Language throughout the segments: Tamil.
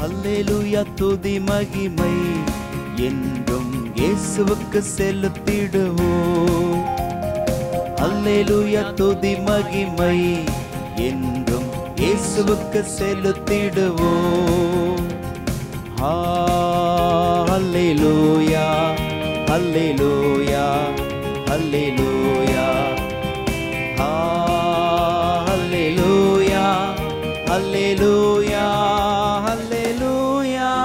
அல்லேலூயா துதி மகிமை என்றும் இயேசுவுக்கு செலுத்திடுவோம் அல்லேலூயா துதி மகிமை என்றும் இயேசுவுக்கு செலுத்திடுவோம் ஆ, அல்லேலூயா அல்லேலூயா அல்லேலூயா ஆ, அல்லேலூயா அல்லேலூயா அல்லேலூயா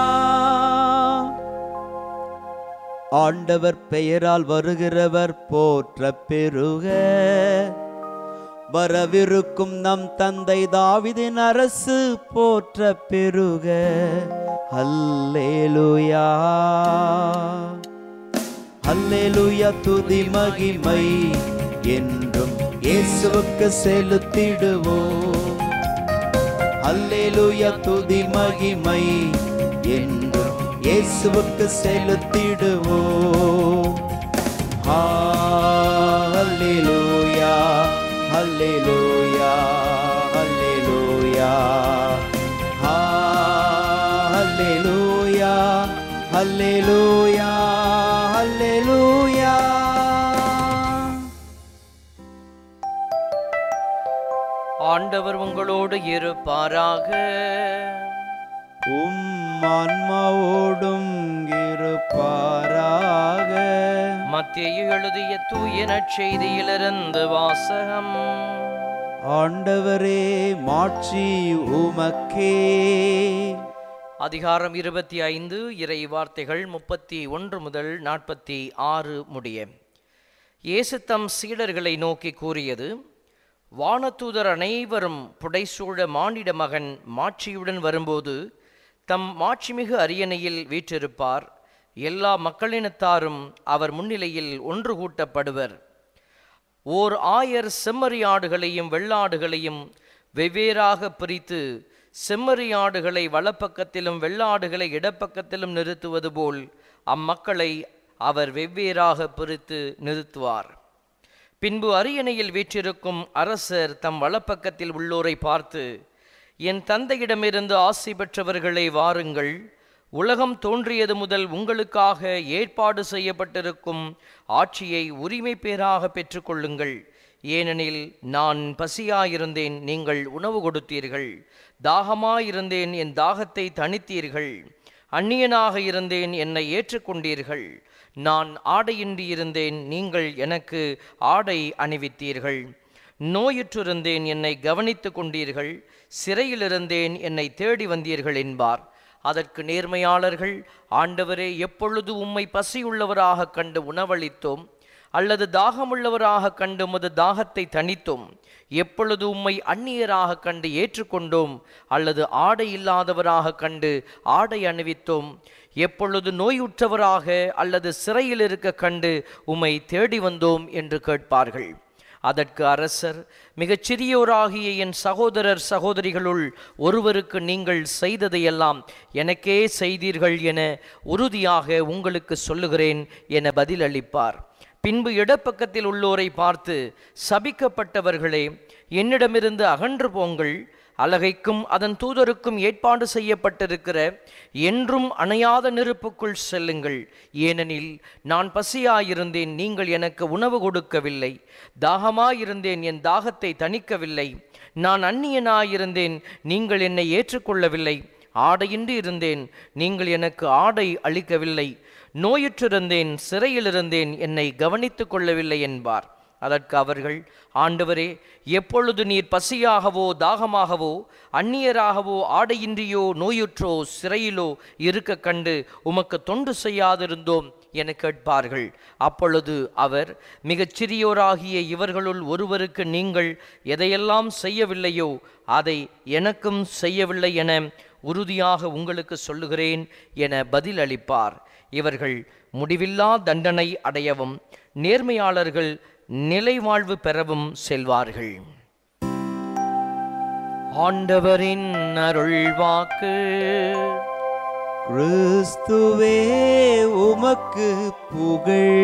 ஆண்டவர் பெயரால் வருகிறவர் போற்ற பெருக வரவிருக்கும் நம் தந்தை தாவிதின் அரசு போற்ற பெருக அல்லேலூயா அல்லேலூயா துதி மகிமை என்றும் இயேசுவுக்கு செலுத்திடுவோம் அல்லேலூயா துதி மகிமை என்றும் இயேசுவுக்கு செலுத்திடுவோம் ஆ, அல்லேலூயா அல்லேலூயா அல்லேலூயா ஆ, அல்லேலூயா அல்லேலூயா அல்லேலூயா ஆண்டவர் உங்களோடு இருப்பாராக உம் ஆன்மாவோடும் இருப்பாராக மத்திய எழுதிய தூய நற்செய்தியிலிருந்து வாசகம் ஆண்டவரே மாட்சி உமக்கே அதிகாரம் இருபத்தி ஐந்து இறை வார்த்தைகள் முப்பத்தி ஒன்று முதல் நாற்பத்தி ஆறு முடிய இயேசு தம் சீடர்களை நோக்கி கூறியது வானதூதர் அனைவரும் புடைசூழ மானிட மகன் மாட்சியுடன் வரும்போது தம் மாட்சிமிகு அரியணையில் வீற்றிருப்பார் எல்லா மக்களினத்தாரும் அவர் முன்னிலையில் ஒன்று கூட்டப்படுவர் ஓர் ஆயர் செம்மறியாடுகளையும் வெள்ளாடுகளையும் வெவ்வேறாக பிரித்து செம்மறியாடுகளை வலப்பக்கத்திலும் வெள்ளாடுகளை இடப்பக்கத்திலும் நிறுத்துவது போல் அம்மக்களை அவர் வெவ்வேறாக பிரித்து நிறுத்துவார் பின்பு அரியணையில் வீற்றிருக்கும் அரசர் தம் வலப்பக்கத்தில் உள்ளோரை பார்த்து என் தந்தையிடமிருந்து ஆசி பெற்றவர்களே வாருங்கள் உலகம் தோன்றியது முதல் உங்களுக்காக ஏற்பாடு செய்யப்பட்டிருக்கும் ஆட்சியை உரிமை பேராக பெற்றுக்கொள்ளுங்கள் ஏனெனில் நான் பசியாயிருந்தேன் நீங்கள் உணவு கொடுத்தீர்கள் தாகமாயிருந்தேன் என் தாகத்தை தணித்தீர்கள் அந்நியனாக இருந்தேன் என்னை ஏற்றுக்கொண்டீர்கள் நான் ஆடையின்றி இருந்தேன் நீங்கள் எனக்கு ஆடை அணிவித்தீர்கள் நோயுற்றிருந்தேன் என்னை கவனித்துக் கொண்டீர்கள் சிறையில் இருந்தேன் என்னை தேடி வந்தீர்கள் என்பார் அதற்கு நேர்மையாளர்கள் ஆண்டவரே எப்பொழுது உம்மை பசியுள்ளவராக கண்டு உணவளித்தோம் அல்லது தாகமுள்ளவராக கண்டு உமது தாகத்தை தணித்தோம் எப்பொழுது உம்மை அந்நியராக கண்டு ஏற்றுக்கொண்டோம் அல்லது ஆடை இல்லாதவராக கண்டு ஆடை அணிவித்தோம் எப்பொழுது நோயுற்றவராக அல்லது சிறையில் இருக்க கண்டு உம்மை தேடி வந்தோம் என்று கேட்பார்கள் அதற்கு அரசர் மிகச் சிறியோராகிய என் சகோதரர் சகோதரிகளுள் ஒருவருக்கு நீங்கள் செய்ததையெல்லாம் எனக்கே செய்தீர்கள் என உறுதியாக உங்களுக்கு சொல்லுகிறேன் என பதிலளிப்பார் பின்பு இடப்பக்கத்தில் உள்ளோரை பார்த்து சபிக்கப்பட்டவர்களே என்னிடமிருந்து அகன்று போங்கள் அலகைக்கும் அதன் தூதருக்கும் ஏற்பாடு செய்யப்பட்டிருக்கிற என்றும் அணையாத நெருப்புக்குள் செல்லுங்கள் ஏனெனில் நான் பசியாயிருந்தேன் நீங்கள் எனக்கு உணவு கொடுக்கவில்லை தாகமாயிருந்தேன் என் தாகத்தை தணிக்கவில்லை நான் அந்நியனாயிருந்தேன் நீங்கள் என்னை ஏற்றுக்கொள்ளவில்லை ஆடையின்றி இருந்தேன் நீங்கள் எனக்கு ஆடை அளிக்கவில்லை நோயுற்றிருந்தேன் சிறையில் இருந்தேன் என்னை கவனித்துக் கொள்ளவில்லை என்பார் அதற்கு அவர்கள் ஆண்டவரே எப்பொழுது நீர் பசியாகவோ தாகமாகவோ அந்நியராகவோ ஆடையின்றியோ நோயுற்றோ சிறையிலோ இருக்க கண்டு உமக்கு தொண்டு செய்யாதிருந்தோம் என கேட்பார்கள் அப்பொழுது அவர் மிகச் சிறியோராகிய இவர்களுள் ஒருவருக்கு நீங்கள் எதையெல்லாம் செய்யவில்லையோ அதை எனக்கும் செய்யவில்லை என உறுதியாக உங்களுக்கு சொல்லுகிறேன் என பதிலளிப்பார் இவர்கள் முடிவில்லா தண்டனை அடையவும் நேர்மையாளர்கள் நிலைவாழ்வு பெறவும் செல்வார்கள் ஆண்டவரின் அருள்வாக்கு கிறிஸ்துவே உமக்கு புகழ்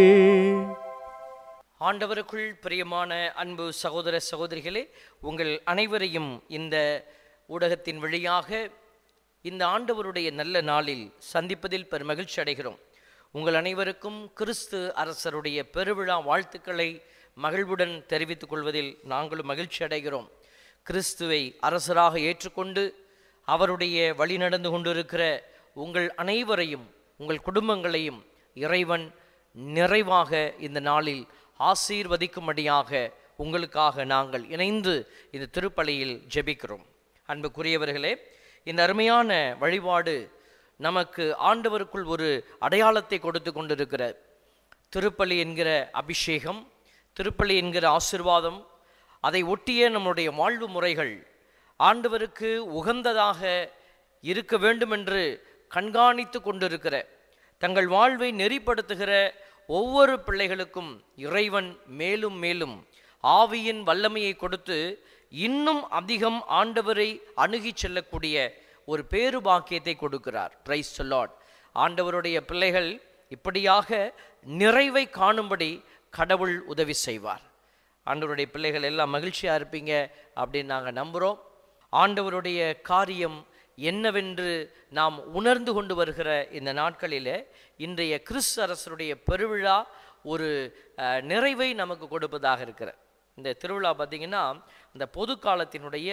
ஆண்டவருக்குள் பிரியமான அன்பு சகோதர சகோதரிகளே உங்கள் அனைவரையும் இந்த ஊடகத்தின் வழியாக இந்த ஆண்டவருடைய நல்ல நாளில் சந்திப்பதில் பெருமகிழ்ச்சி அடைகிறோம் உங்கள் அனைவருக்கும் கிறிஸ்து அரசருடைய பெருவிழா வாழ்த்துக்களை மகிழ்வுடன் தெரிவித்துக் கொள்வதில் நாங்களும் மகிழ்ச்சி அடைகிறோம் கிறிஸ்துவை அரசராக ஏற்றுக்கொண்டு அவருடைய வழி நடந்து கொண்டிருக்கிற உங்கள் அனைவரையும் உங்கள் குடும்பங்களையும் இறைவன் நிறைவாக இந்த நாளில் ஆசீர்வதிக்கும்படியாக உங்களுக்காக நாங்கள் இணைந்து இந்த திருப்பலியில் ஜெபிக்கிறோம் அன்புக்குரியவர்களே இந்த அருமையான வழிபாடு நமக்கு ஆண்டவருக்குள் ஒரு அடையாளத்தை கொடுத்து கொண்டிருக்கிற திருப்பலி என்கிற அபிஷேகம் திருப்பலி என்கிற ஆசிர்வாதம் அதை ஒட்டிய நம்முடைய வாழ்வு முறைகள் ஆண்டவருக்கு உகந்ததாக இருக்க வேண்டும் என்று கண்காணித்து கொண்டிருக்கிற தங்கள் வாழ்வை நெறிப்படுத்துகிற ஒவ்வொரு பிள்ளைகளுக்கும் இறைவன் மேலும் மேலும் ஆவியின் வல்லமையை கொடுத்து இன்னும் அதிகம் ஆண்டவரை அணுகிச் செல்லக்கூடிய ஒரு பேரு பாக்கியத்தை கொடுக்கிறார் பிரைஸ் சொல்லாட் ஆண்டவருடைய பிள்ளைகள் இப்படியாக நிறைவை காணும்படி கடவுள் உதவி செய்வார் ஆண்டவருடைய பிள்ளைகள் எல்லாம் மகிழ்ச்சியாக இருப்பீங்க அப்படின்னு நாங்கள் நம்புகிறோம் ஆண்டவருடைய காரியம் என்னவென்று நாம் உணர்ந்து கொண்டு வருகிற இந்த நாட்களில் இன்றைய கிறிஸ்து அரசருடைய பெருவிழா ஒரு அஹ், நிறைவை நமக்கு கொடுப்பதாக இருக்கிற இந்த திருவிழா பார்த்திங்கன்னா இந்த பொது காலத்தினுடைய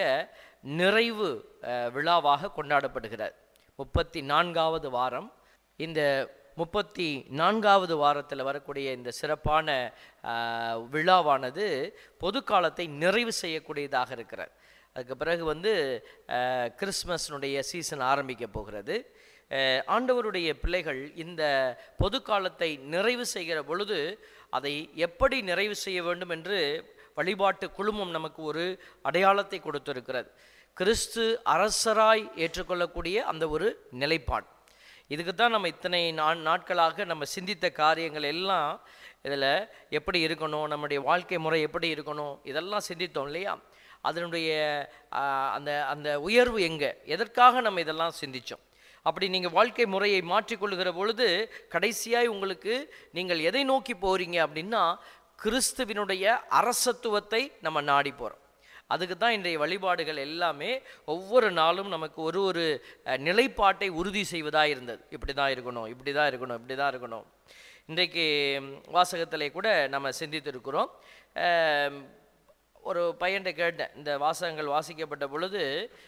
நிறைவு அஹ், விழாவாக கொண்டாடப்படுகிறது முப்பத்தி நான்காவது வாரம் இந்த முப்பத்தி நான்காவது வாரத்தில் வரக்கூடிய இந்த சிறப்பான ஆஹ், விழாவானது பொது காலத்தை நிறைவு செய்யக்கூடியதாக இருக்கிறது அதுக்கு பிறகு வந்து ஆஹ், கிறிஸ்மஸினுடைய சீசன் ஆரம்பிக்க போகிறது ஆஹ், ஆண்டவருடைய பிள்ளைகள் இந்த பொது காலத்தை நிறைவு செய்கிற பொழுது அதை எப்படி நிறைவு செய்ய வேண்டும் என்று வழிபாட்டு குழுமம் நமக்கு ஒரு அடையாளத்தை கொடுத்திருக்கிறது கிறிஸ்து அரசராய் ஏற்றுக்கொள்ளக்கூடிய அந்த ஒரு நிலைப்பாடு இதுக்கு தான் நம்ம இத்தனை நா நாட்களாக நம்ம சிந்தித்த காரியங்கள் எல்லாம் இதில் எப்படி இருக்கணும் நம்முடைய வாழ்க்கை முறை எப்படி இருக்கணும் இதெல்லாம் சிந்தித்தோம் இல்லையா அதனுடைய ஆ, அந்த அந்த உயர்வு எங்கே எதற்காக நம்ம இதெல்லாம் சிந்தித்தோம் அப்படி நீங்கள் வாழ்க்கை முறையை மாற்றிக்கொள்ளுகிற பொழுது கடைசியாய் உங்களுக்கு நீங்கள் எதை நோக்கி போகிறீங்க அப்படின்னா கிறிஸ்துவினுடைய அரசத்துவத்தை நம்ம நாடி போகிறோம் அதுக்கு தான் இன்றைய வழிபாடுகள் எல்லாமே ஒவ்வொரு நாளும் நமக்கு ஒரு ஒரு அஹ், நிலைப்பாட்டை உறுதி செய்வதாக இருந்தது இப்படி தான் இருக்கணும் இப்படி தான் இருக்கணும் இப்படி தான் இருக்கணும் இன்றைக்கு ம், வாசகத்திலே கூட நம்ம சிந்தித்திருக்கிறோம் அம், ஒரு பையன்கிட்ட கேட்டேன் இந்த வாசகங்கள் வாசிக்கப்பட்ட பொழுது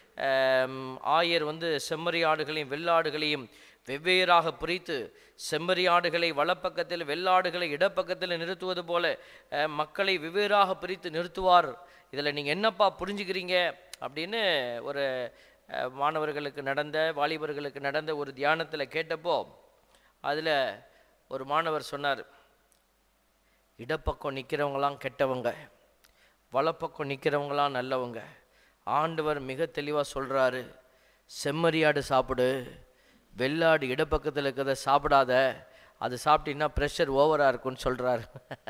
ஆம், ஆயர் வந்து செம்மறியாடுகளையும் வெள்ளாடுகளையும் வெவ்வேறாக பிரித்து செம்மறியாடுகளை வலப்பக்கத்தில் வெள்ளாடுகளை இடப்பக்கத்தில் நிறுத்துவது போல அஹ், மக்களை வெவ்வேறாக பிரித்து நிறுத்துவார் இதில் நீங்கள் என்னப்பா புரிஞ்சுக்கிறீங்க அப்படின்னு ஒரு அஹ், மாணவர்களுக்கு நடந்த வாலிபர்களுக்கு நடந்த ஒரு தியானத்தில் கேட்டப்போ அதில் ஒரு மாணவர் சொன்னார் இடப்பக்கம் நிற்கிறவங்களாம் கெட்டவங்க வலப்பக்கம் நிற்கிறவங்களாம் நல்லவங்க ஆண்டவர் மிக தெளிவாக சொல்கிறாரு செம்மறியாடு சாப்பிடு வெள்ளாடு இடப்பக்கத்தில் இருக்கிறத சாப்பிடாத அது சாப்பிட்டீங்கன்னா ப்ரெஷர் ஓவராக இருக்கும்னு சொல்கிறாரு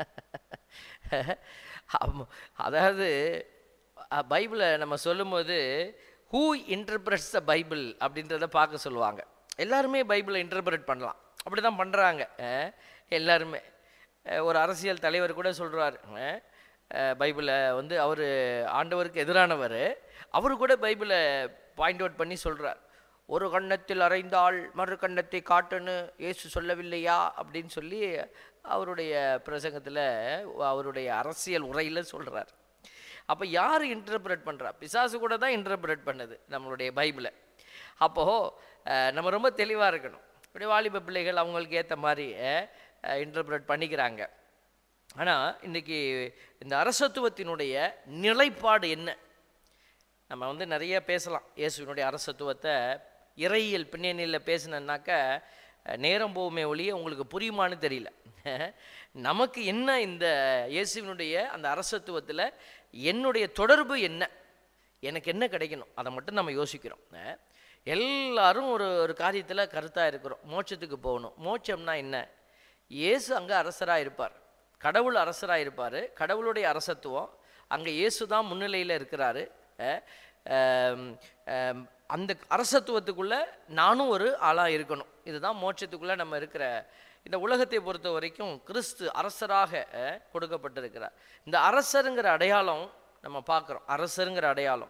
அதாவது அஹ், பைபிளை நம்ம சொல்லும்போது ஹூ இன்டர்பிரட்ஸ் த பைபிள் அப்படின்றத பார்க்க சொல்லுவாங்க எல்லாருமே பைபிளை இன்டர்பிரட் பண்ணலாம் அப்படி தான் பண்ணுறாங்க எல்லாருமே அஹ், ஒரு அரசியல் தலைவர் கூட சொல்கிறார் பைபிளை வந்து அவர் ஆண்டவருக்கு எதிரானவர் அவர் கூட பைபிளை பாயிண்ட் அவுட் பண்ணி சொல்கிறார் ஒரு கன்னத்தில் அறைந்தால் மறு கன்னத்தை காட்டுன்னு இயேசு சொல்லவில்லையா அப்படின்னு சொல்லி அவருடைய பிரசங்கத்தில் அவருடைய அரசியல் உரையில் சொல்கிறார் அப்போ யார் இன்டர்பிரட் பண்ணுறா பிசாசு கூட தான் இன்டர்பிரட் பண்ணுது நம்மளுடைய பைபிளை அப்போது நம்ம ரொம்ப தெளிவாக இருக்கணும் இப்படி வாலிப பிள்ளைகள் அவங்களுக்கு ஏற்ற மாதிரி இன்டர்பிரட் பண்ணிக்கிறாங்க ஆனால் இன்றைக்கி இந்த அரசத்துவத்தினுடைய நிலைப்பாடு என்ன நம்ம வந்து நிறைய பேசலாம் இயேசுவினுடைய அரசத்துவத்தை இறையியல் பின்னணியில் பேசினேன்னாக்க நேரம் போகுமே ஒழிய உங்களுக்கு புரியுமான்னு தெரியல நமக்கு என்ன இந்த இயேசுவினுடைய அந்த அரசத்துவத்தில் என்னுடைய தொடர்பு என்ன எனக்கு என்ன கிடைக்கணும் அதை மட்டும் நம்ம யோசிக்கிறோம் அஹ், எல்லாரும் ஒரு ஒரு காரியத்தில் கருத்தாக இருக்கிறோம் மோட்சத்துக்கு போகணும் மோட்சம்னா என்ன இயேசு அங்கே அரசராக இருப்பார் கடவுள் அரசராக இருப்பார் கடவுளுடைய அரசத்துவம் அங்கே இயேசு தான் முன்னிலையில் இருக்கிறாரு அஹ், ஆம், ஆம், அந்த அரசத்துவத்துக்குள்ளே நானும் ஒரு ஆளாக இருக்கணும் இதுதான் மோட்சத்துக்குள்ளே நம்ம இருக்கிற இந்த உலகத்தை பொறுத்த வரைக்கும் கிறிஸ்து அரசராக அஹ், கொடுக்கப்பட்டிருக்கிறார் இந்த அரசருங்கிற அடையாளம் நம்ம பார்க்குறோம் அரசருங்கிற அடையாளம்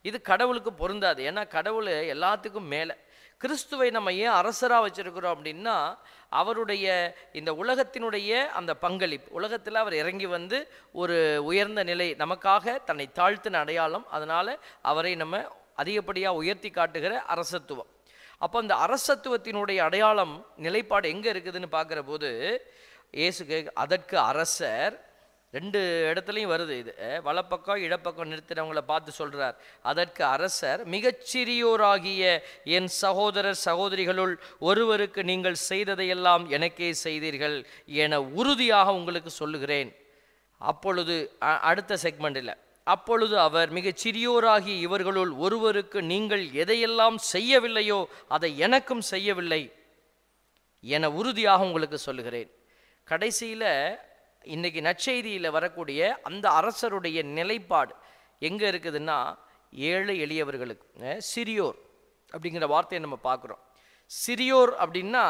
இது கடவுளுக்கு பொருந்தாது ஏன்னா கடவுள் எல்லாத்துக்கும் மேலே கிறிஸ்துவை நம்ம ஏன் அரசராக வச்சிருக்கிறோம் அப்படின்னா அவருடைய இந்த உலகத்தினுடைய அந்த பங்களிப்பு உலகத்தில் அவர் இறங்கி வந்து ஒரு உயர்ந்த நிலை நமக்காக தன்னை தாழ்த்தின அடையாளம் அதனால் அவரை நம்ம அதிகப்படியாக உயர்த்தி காட்டுகிற அரசத்துவம் அப்போ அந்த அரசத்துவத்தினுடைய அடையாளம் நிலைப்பாடு எங்கே இருக்குதுன்னு பார்க்குற போது இயேசுக்கு அதற்கு அரசர் ரெண்டு இடத்துலையும் வருது இது அஹ், வலப்பக்கம் இடப்பக்கம் நிறுத்தினவங்களை பார்த்து சொல்றார் அதற்கு அரசர் மிகச்சிறியோராகிய என் சகோதரர் சகோதரிகளுள் ஒருவருக்கு நீங்கள் செய்ததையெல்லாம் எனக்கே செய்தீர்கள் என உறுதியாக உங்களுக்கு சொல்லுகிறேன் அப்பொழுது அ- அடுத்த செக்மெண்ட்டில் அப்பொழுது அவர் மிகச் சிறியோராகிய இவர்களுள் ஒருவருக்கு நீங்கள் எதையெல்லாம் செய்யவில்லையோ அதை எனக்கும் செய்யவில்லை என உறுதியாக உங்களுக்கு சொல்லுகிறேன் கடைசியில் இன்னைக்கு நற்செய்தியில் வரக்கூடிய அந்த அரசருடைய நிலைப்பாடு எங்கே இருக்குதுன்னா ஏழை எளியவர்களுக்கு அஹ், சிறியோர் அப்படிங்கிற வார்த்தையை நம்ம பார்க்குறோம் சிறியோர் அப்படின்னா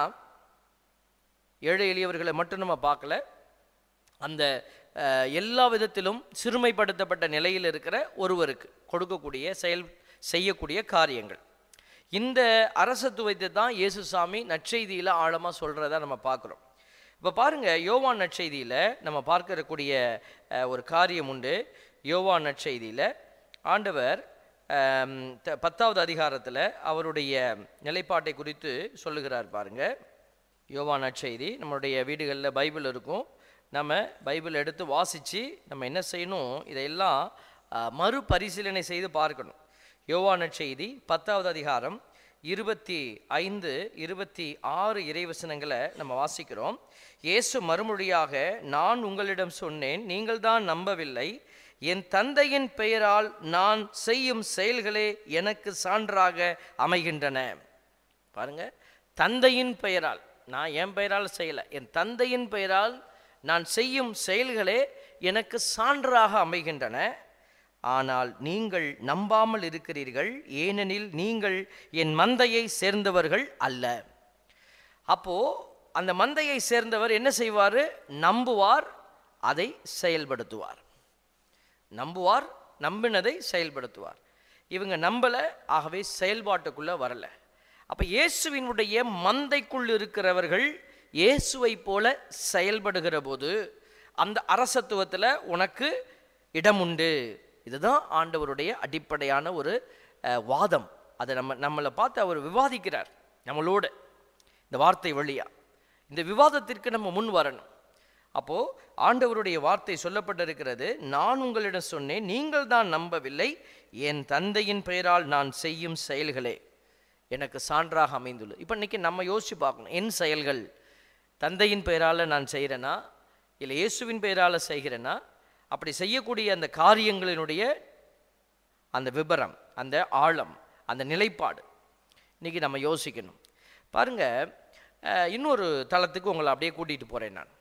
ஏழை எளியவர்களை மட்டும் நம்ம பார்க்கல அந்த அஹ், எல்லா விதத்திலும் சிறுமைப்படுத்தப்பட்ட நிலையில் இருக்கிற ஒருவருக்கு கொடுக்கக்கூடிய செயல் செய்யக்கூடிய காரியங்கள் இந்த அரசத்துவத்தை தான் இயேசுசாமி நற்செய்தியில் ஆழமாக சொல்கிறத நம்ம பார்க்குறோம் இப்போ பாருங்க யோவான் நற்செய்தியில் நம்ம பார்க்கக்கூடிய அஹ், ஒரு காரியம் உண்டு யோவான் நற்செய்தியில் ஆண்டவர் ஆம், த- பத்தாவது அதிகாரத்தில் அவருடைய நிலைப்பாட்டை குறித்து சொல்லுகிறார் பாருங்க யோவான் நற்செய்தி நம்மளுடைய வீடுகளில் பைபிள் இருக்கும் நம்ம பைபிள் எடுத்து வாசித்து நம்ம என்ன செய்யணும் இதையெல்லாம் ஆ, மறுபரிசீலனை செய்து பார்க்கணும் யோவான் நற்செய்தி பத்தாவது அதிகாரம் இருபத்தி ஐந்து இருபத்தி ஆறு இறைவசனங்களை நம்ம வாசிக்கிறோம் இயேசு மறுமொழியாக நான் உங்களிடம் சொன்னேன் நீங்கள் தான் நம்பவில்லை என் தந்தையின் பெயரால் நான் செய்யும் செயல்களே எனக்கு சான்றாக அமைகின்றன பாருங்க தந்தையின் பெயரால் நான் என் பெயரால் செய்யலை என் தந்தையின் பெயரால் நான் செய்யும் செயல்களே எனக்கு சான்றாக அமைகின்றன ஆனால் நீங்கள் நம்பாமல் இருக்கிறீர்கள் ஏனெனில் நீங்கள் என் மந்தையை சேர்ந்தவர்கள் அல்ல அப்போ அந்த மந்தையை சேர்ந்தவர் என்ன செய்வார் நம்புவார் அதை செயல்படுத்துவார் நம்புவார் நம்பினதை செயல்படுத்துவார் இவங்க நம்பல ஆகவே செயல்பாட்டுக்குள்ள வரல அப்ப இயேசுவினுடைய மந்தைக்குள் இருக்கிறவர்கள் இயேசுவை போல செயல்படுகிற போது அந்த அரசத்துவத்துல உனக்கு இடம் உண்டு இதுதான் ஆண்டவருடைய அடிப்படையான ஒரு அஹ், வாதம் அதை நம்ம நம்மளை பார்த்து அவர் விவாதிக்கிறார் நம்மளோட இந்த வார்த்தை வழியா இந்த விவாதத்திற்கு நம்ம முன் வரணும் அப்போ ஆண்டவருடைய வார்த்தை சொல்லப்பட்டிருக்கிறது நான் உங்களிடம் சொன்னேன் நீங்கள் தான் நம்பவில்லை என் தந்தையின் பெயரால் நான் செய்யும் செயல்களே எனக்கு சான்றாக அமைந்துள்ளது இப்போ இன்னைக்கு நம்ம யோசிச்சு பார்க்கணும் என் செயல்கள் தந்தையின் பெயரால் நான் செய்கிறேனா இல்லை இயேசுவின் பெயரால் செய்கிறேனா அப்படி செய்யக்கூடிய அந்த காரியங்களினுடைய அந்த விபரம் அந்த ஆழம் அந்த நிலைப்பாடு இன்னைக்கு நம்ம யோசிக்கணும் பாருங்க அஹ், இன்னொரு தளத்துக்கு உங்களை அப்படியே கூட்டிகிட்டு போகிறேன் நான்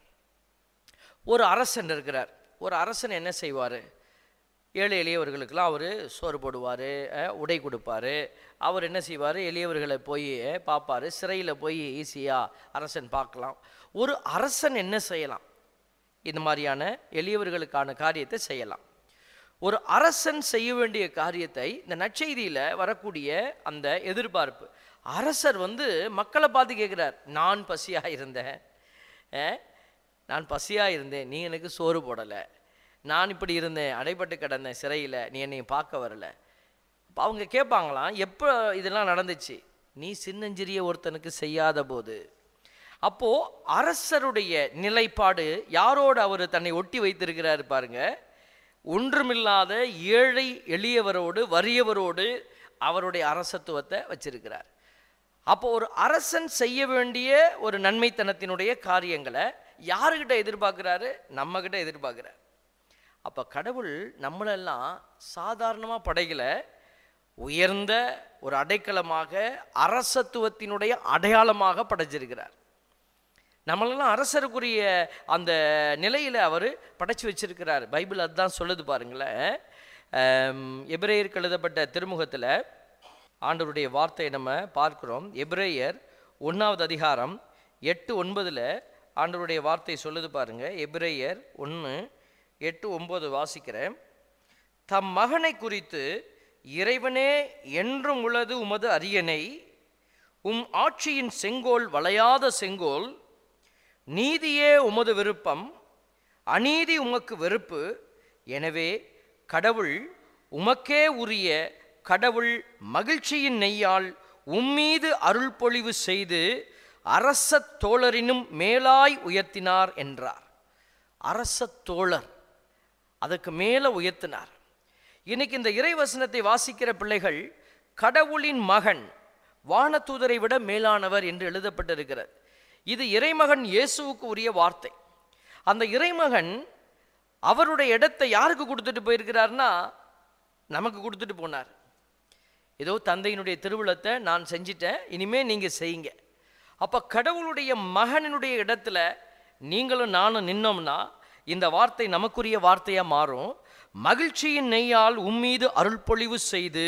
ஒரு அரசன் இருக்கிறார் ஒரு அரசன் என்ன செய்வார் ஏழை எளியவர்களுக்கெல்லாம் அவர் சோறு போடுவார் உடை கொடுப்பாரு அவர் என்ன செய்வார் எளியவர்களை போய் பார்ப்பாரு சிறையில் போய் ஈஸியாக அரசன் பார்க்கலாம் ஒரு அரசன் என்ன செய்யலாம் இந்த மாதிரியான எளியவர்களுக்கான காரியத்தை செய்யலாம் ஒரு அரசன் செய்ய வேண்டிய காரியத்தை இந்த நற்செய்தியில் வரக்கூடிய அந்த எதிர்பார்ப்பு அரசர் வந்து மக்களை பார்த்து கேட்குறார் நான் பசியாக இருந்தேன் அஹ், நான் பசியாக இருந்தேன் நீ எனக்கு சோறு போடலை நான் இப்படி இருந்தேன் அடைபட்டு கிடந்தேன் சிறையில் நீ என்னை பார்க்க வரல அப்போ அவங்க கேட்பாங்களாம் எப்போ இதெல்லாம் நடந்துச்சு நீ சின்னஞ்சிறிய ஒருத்தனுக்கு செய்யாத போது அப்போ அரசருடைய நிலைப்பாடு யாரோடு அவர் தன்னை ஒட்டி வைத்திருக்கிறார் பாருங்க ஒன்றுமில்லாத ஏழை எளியவரோடு வறியவரோடு அவருடைய அரசத்துவத்தை வச்சிருக்கிறார் அப்போ ஒரு அரசன் செய்ய வேண்டிய ஒரு நன்மைத்தனத்தினுடைய காரியங்களை யாருக்கிட்ட எதிர்பார்க்குறாரு நம்மக்கிட்ட எதிர்பார்க்குறார் அப்போ கடவுள் நம்மளெல்லாம் சாதாரணமாக படைகளை உயர்ந்த ஒரு அடைக்கலமாக அரசத்துவத்தினுடைய அடையாளமாக படைச்சிருக்கிறார் நம்மளெல்லாம் அரசருக்குரிய அந்த நிலையில் அவர் படைச்சு வச்சிருக்கிறார் பைபிள் அதுதான் சொல்லுது பாருங்களேன் ஆம், எபிரேயருக்கு எழுதப்பட்ட திருமுகத்தில் ஆண்டவருடைய வார்த்தையை நம்ம பார்க்கிறோம் எபிரேயர் ஒன்றாவது அதிகாரம் எட்டு ஒன்பதில் ஆண்டவருடைய வார்த்தை சொல்லுது பாருங்க எபிரேயர் ஒன்று எட்டு ஒன்பது வாசிக்கிறேன் தம் மகனை குறித்து இறைவனே என்றும் உள்ளது உமது அரியணை உம் ஆட்சியின் செங்கோல் வளையாத செங்கோல் நீதியே உமது விருப்பம் அநீதி உமக்கு வெறுப்பு எனவே கடவுள் உமக்கே உரிய கடவுள் மகிழ்ச்சியின் நெய்யால் உம்மீது அருள் பொழிவு செய்து அரச தோழரினும் மேலாய் உயர்த்தினார் என்றார் அரச தோழர் அதுக்கு மேலே உயர்த்தினார் இன்னைக்கு இந்த இறைவசனத்தை வாசிக்கிற பிள்ளைகள் கடவுளின் மகன் வானதூதரை விட மேலானவர் என்று எழுதப்பட்டிருக்கிறது இது இறைமகன் இயேசுவுக்கு உரிய வார்த்தை அந்த இறைமகன் அவருடைய இடத்தை யாருக்கு கொடுத்துட்டு போயிருக்கிறார்னா நமக்கு கொடுத்துட்டு போனார் ஏதோ தந்தையினுடைய திருவிழத்தை நான் செஞ்சிட்டேன் இனிமே நீங்க செய்யுங்க அப்ப கடவுளுடைய மகனினுடைய இடத்துல நீங்களும் நானும் நின்னோம்னா இந்த வார்த்தை நமக்குரிய வார்த்தையா மாறும் மகிழ்ச்சியின் நெய்யால் உம்மீது அருள் பொழிவு செய்து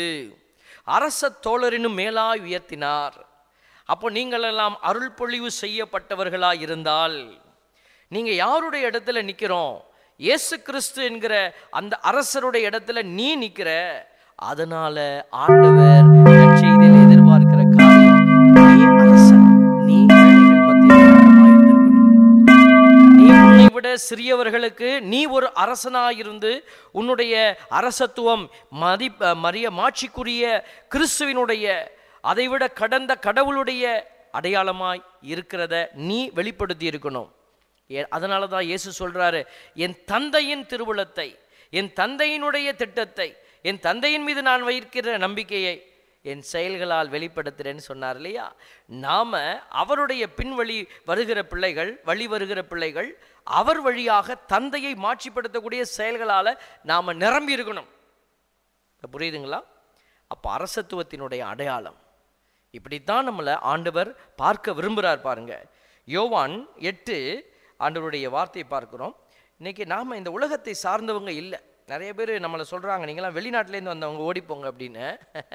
அரச தோழரினும் மேலாய் உயர்த்தினார் அப்போ நீங்களெல்லாம் அருள் பொழிவு செய்யப்பட்டவர்களாய் இருந்தால் நீங்க யாருடைய இடத்துல நிக்கிறோம் இயேசு கிறிஸ்து என்கிற அந்த அரசருடைய இடத்துல நீ நிக்கிற அதனால ஆண்டவர் நற்செய்தியில் எதிர்பார்க்கிற காரியம் நீ அரசன் நீ ஏழைகள் மத்தியில் இரக்கமாய் இருந்திருக்கணும். நீ உன்னை விட சிறியவர்களுக்கு நீ ஒரு அரசனாயிருந்து உன்னுடைய அரசத்துவம் மதி மரிய மாட்சிக்குரிய கிறிஸ்துவினுடைய அதைவிட கடந்த கடவுளுடைய அடையாளமாய் இருக்கிறத நீ வெளிப்படுத்தி இருக்கணும் ஏ- அதனால தான் இயேசு சொல்றாரு என் தந்தையின் திருவுளத்தை என் தந்தையினுடைய திட்டத்தை என் தந்தையின் மீது நான் வைக்கிற நம்பிக்கையை என் செயல்களால் வெளிப்படுத்துறேன்னு சொன்னார் இல்லையா நாம அவருடைய பின்வழி வருகிற பிள்ளைகள் வழி வருகிற பிள்ளைகள் அவர் வழியாக தந்தையை மாட்சிப்படுத்தக்கூடிய செயல்களால நாம நிரம்பி இருக்கணும் இப்ப புரியுதுங்களா அப்போ அரசத்துவத்தினுடைய அடையாளம் இப்படித்தான் நம்மளை ஆண்டவர் பார்க்க விரும்புகிறார் பாருங்க யோவான் எட்டு ஆண்டவருடைய வார்த்தையை பார்க்கிறோம் இன்னைக்கு நாம் இந்த உலகத்தை சார்ந்தவங்க இல்லை நிறைய பேர் நம்மளை சொல்கிறாங்க நீங்களாம் வெளிநாட்டிலேருந்து வந்தவங்க ஓடிப்போங்க அப்படின்னு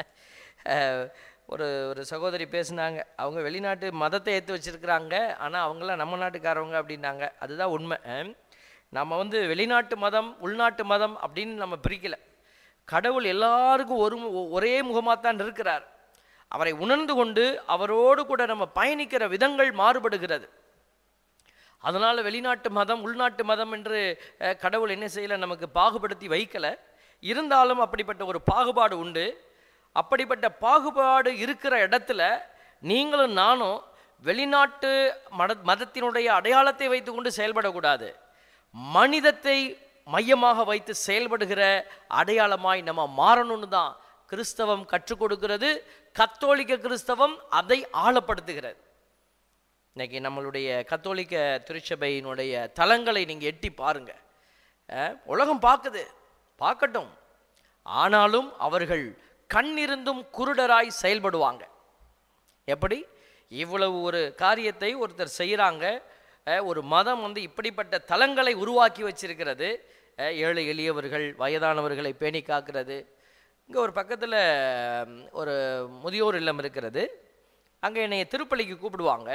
அஹ், ஒரு ஒரு சகோதரி பேசுனாங்க அவங்க வெளிநாட்டு மதத்தை ஏற்று வச்சிருக்கிறாங்க ஆனால் அவங்களாம் நம்ம நாட்டுக்காரவங்க அப்படின்னாங்க அதுதான் உண்மை அஹ். நம்ம வந்து வெளிநாட்டு மதம் உள்நாட்டு மதம் அப்படின்னு நம்ம பிரிக்கலை கடவுள் எல்லாருக்கும் ஒரு மு- ஒரே முகமாத்தான் இருக்கிறார் அவரை உணர்ந்து கொண்டு அவரோடு கூட நம்ம பயணிக்கிற விதங்கள் மாறுபடுகிறது அதனால் வெளிநாட்டு மதம் உள்நாட்டு மதம் என்று அஹ், கடவுள் என்ன செய்யலை நமக்கு பாகுபடுத்தி வைக்கலை இருந்தாலும் அப்படிப்பட்ட ஒரு பாகுபாடு உண்டு அப்படிப்பட்ட பாகுபாடு இருக்கிற இடத்துல நீங்களும் நானும் வெளிநாட்டு மத மதத்தினுடைய அடையாளத்தை வைத்துக்கொண்டு செயல்படக்கூடாது மனிதத்தை மையமாக வைத்து செயல்படுகிற அடையாளமாய் நம்ம மாறணும்னு தான் கிறிஸ்தவம் கற்றுக் கொடுக்கிறது கத்தோலிக்க கிறிஸ்தவம் அதை ஆழப்படுத்துகிறது இன்னைக்கு நம்மளுடைய கத்தோலிக்க திருச்சபையினுடைய தலங்களை நீங்கள் எட்டி பாருங்க அஹ், உலகம் பார்க்குது பார்க்கட்டும் ஆனாலும் அவர்கள் கண்ணிருந்தும் குருடராய் செயல்படுவாங்க எப்படி இவ்வளவு ஒரு காரியத்தை ஒருத்தர் செய்கிறாங்க ஒரு மதம் வந்து இப்படிப்பட்ட தலங்களை உருவாக்கி வச்சிருக்கிறது அஹ், ஏழை எளியவர்கள் வயதானவர்களை பேணி காக்கிறது இங்கே ஒரு பக்கத்தில் ஒரு முதியோர் இல்லம் இருக்கிறது அங்கே என்னைய திருப்பலிக்கு கூப்பிடுவாங்க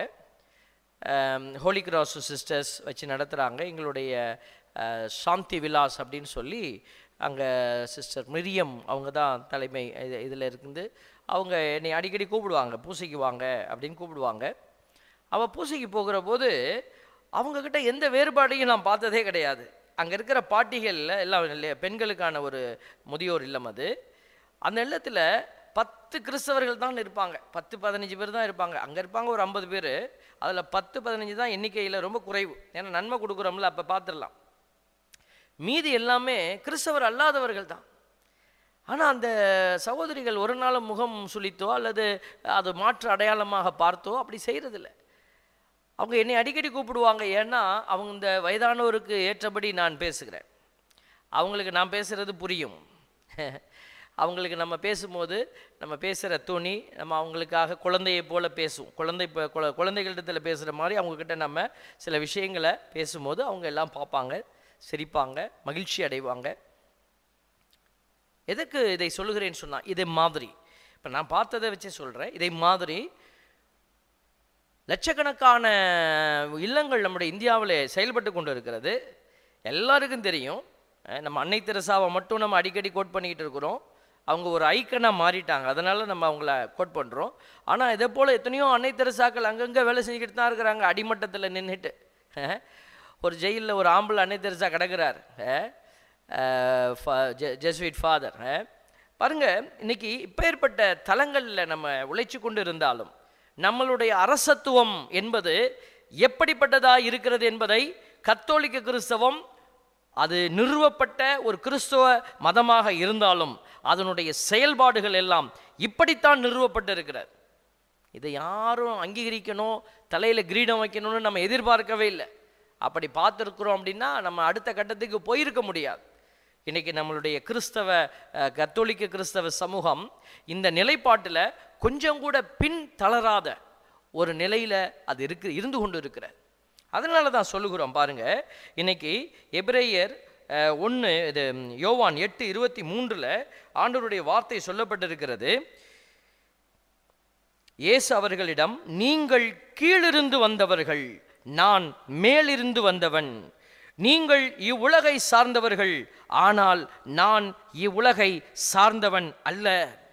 ஹோலி கிராஸ் சிஸ்டர்ஸ் வச்சு நடத்துகிறாங்க எங்களுடைய அஹ், சாந்தி விலாஸ் அப்படின்னு சொல்லி அங்கே சிஸ்டர் மிரியம் அவங்க தான் தலைமை இது இதில் இருக்குது அவங்க என்னை அடிக்கடி கூப்பிடுவாங்க பூசைக்கு வாங்க அப்படின்னு கூப்பிடுவாங்க அவள் பூசைக்கு போகிற போது அவங்கக்கிட்ட எந்த வேறுபாடையும் நான் பார்த்ததே கிடையாது அங்கே இருக்கிற பாட்டிகளில் எல்லாம் இல்லையா பெண்களுக்கான ஒரு முதியோர் இல்லம் அது அந்த இல்லத்தில் பத்து கிறிஸ்தவர்கள் தான் இருப்பாங்க பத்து பதினஞ்சு பேர் தான் இருப்பாங்க அங்கே இருப்பாங்க ஒரு ஐம்பது பேர் அதில் பத்து பதினஞ்சு தான் எண்ணிக்கையில் ரொம்ப குறைவு ஏன்னா நன்மை கொடுக்குறோம்ல அப்போ பார்த்துடலாம் மீதி எல்லாமே கிறிஸ்தவர் அல்லாதவர்கள் தான் ஆனால் அந்த சகோதரிகள் ஒரு நாள் முகம் சுளித்தோ அல்லது அது மாற்று அடையாளமாக பார்த்தோ அப்படி செய்கிறதில்ல அவங்க என்னை அடிக்கடி கூப்பிடுவாங்க ஏன்னா அவங்க இந்த வயதானவருக்கு ஏற்றபடி நான் பேசுகிறேன் அவங்களுக்கு நான் பேசுகிறது புரியும் அவங்களுக்கு நம்ம பேசும்போது நம்ம பேசுகிற துணி நம்ம அவங்களுக்காக குழந்தையை போல பேசுவோம் குழந்தை இப்போ குழ குழந்தைகளிடத்தில் பேசுகிற மாதிரி அவங்கக்கிட்ட நம்ம சில விஷயங்களை பேசும்போது அவங்க எல்லாம் பார்ப்பாங்க சிரிப்பாங்க மகிழ்ச்சி அடைவாங்க எதுக்கு இதை சொல்லுகிறேன்னு சொன்னால் இதை மாதிரி இப்போ நான் பார்த்ததை வச்சே சொல்கிறேன் இதை மாதிரி லட்சக்கணக்கான இல்லங்கள் நம்முடைய இந்தியாவில் செயல்பட்டு கொண்டு இருக்கிறது எல்லாருக்கும் தெரியும் அஹ் நம்ம அன்னை தெரசாவை மட்டும் நம்ம அடிக்கடி கோட் பண்ணிக்கிட்டு இருக்கிறோம் அவங்க ஒரு ஐக்கனாக மாறிட்டாங்க அதனால நம்ம அவங்கள கோட் பண்ணுறோம் ஆனால் இதே போல் எத்தனையோ அன்னை தெரசாக்கள் அங்கங்கே வேலை செஞ்சுக்கிட்டு தான் இருக்கிறாங்க அடிமட்டத்தில் நின்றுட்டு ஒரு ஜெயிலில் ஒரு ஆம்பளை அன்னை தெரசா கிடக்கிறார் ஜெஸ்வீட் ஃபாதர் பாருங்க இன்னைக்கு இப்பேற்பட்ட தலங்களில் நம்ம உழைச்சி கொண்டு இருந்தாலும் நம்மளுடைய அரசத்துவம் என்பது எப்படிப்பட்டதா இருக்கிறது என்பதை கத்தோலிக்க கிறிஸ்தவம் அது நிறுவப்பட்ட ஒரு கிறிஸ்தவ மதமாக இருந்தாலும் அதனுடைய செயல்பாடுகள் எல்லாம் இப்படித்தான் நிறுவப்பட்டிருக்கிறது இதை யாரும் அங்கீகரிக்கணும் தலையில் கிரீடம் வைக்கணும்னு நம்ம எதிர்பார்க்கவே இல்லை அப்படி பார்த்துருக்குறோம் அப்படின்னா நம்ம அடுத்த கட்டத்துக்கு போயிருக்க முடியாது இன்னைக்கு நம்மளுடைய கிறிஸ்தவ அஹ், கத்தோலிக்க கிறிஸ்தவ சமூகம் இந்த நிலைப்பாட்டில் கொஞ்சம் கூட பின் தளராத ஒரு நிலையில் அது இருக்கு இருந்து கொண்டு இருக்கிறது அதனால தான் சொல்லுகிறோம் பாருங்க இன்னைக்கு எபிரேயர் ஒன்று இது ம், யோவான் எட்டு இருபத்தி மூன்றில் ஆண்டவருடைய வார்த்தை சொல்லப்பட்டிருக்கிறது இயேசு அவர்களிடம் நீங்கள் கீழிருந்து வந்தவர்கள் நான் மேலிருந்து வந்தவன் நீங்கள் இவ்வுலகை சார்ந்தவர்கள் ஆனால் நான் இவ்வுலகை சார்ந்தவன் அல்ல